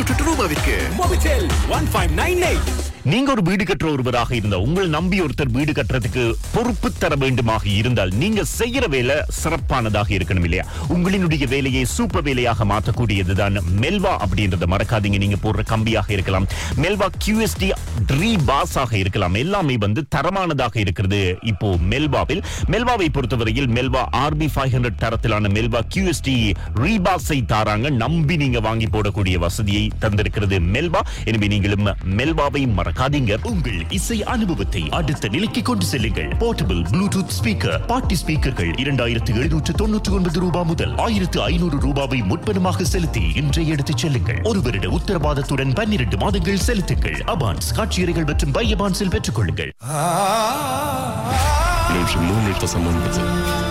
தொண்ணூற்றி எட்டு ரூபாவிற்கு Mobitel one five nine eight நீங்க ஒரு வீடு கட்டுற ஒருவராக இருந்தால் உங்கள் நம்பி ஒருத்தர் வீடு கட்டுறதுக்கு பொறுப்பு தர வேண்டுமாக இருந்தால் நீங்க செய்யற வேலை சிறப்பானதாக இருக்கணும் இல்லையா உங்களினுடைய வேலையை சூப்பர் வேலையாக மாற்றக்கூடியதுதான் மெல்வா அப்படின்றத மறக்காதீங்க நீங்க போடுற கம்பியாக இருக்கலாம் மெல்வா கியூஎஸ்டி ட்ரீ பாஸ் ஆக இருக்கலாம் எல்லாமே வந்து தரமானதாக இருக்கிறது இப்போ மெல்வாவில் மெல்வாவை பொறுத்தவரையில் மெல்வா ஆர்பி ஃபைவ் ஹண்ட்ரட் தரத்திலான மெல்வா கியூஎஸ்டி ரீபாஸை தாராங்க நம்பி நீங்க வாங்கி போடக்கூடிய வசதியை தந்திருக்கிறது மெல்வா எனவே நீங்களும் மெல்வாவை மறக்காதீங்க உங்கள் இசை அனுபவத்தை அடுத்த நிலைக்கு கொண்டு செல்லுங்கள் போர்ட்டபிள் ப்ளூடூத் ஸ்பீக்கர் பார்ட்டி ஸ்பீக்கர்கள் இரண்டாயிரத்து எழுநூற்று தொண்ணூற்று ஒன்பது ரூபாய் முதல் ஆயிரத்து ஐநூறு ரூபாவை முன்பணமாக செலுத்தி இன்றைய எடுத்துச் செல்லுங்கள் ஒரு வருட உத்தரவாதத்துடன் பன்னிரண்டு மாதங்கள் செலுத்துங்கள் அபான்ஸ் காட்சியறைகள் மற்றும் பை அபான்ஸில் பெற்றுக் கொள்ளுங்கள் Lepszy mu, niż to samo nie widzę.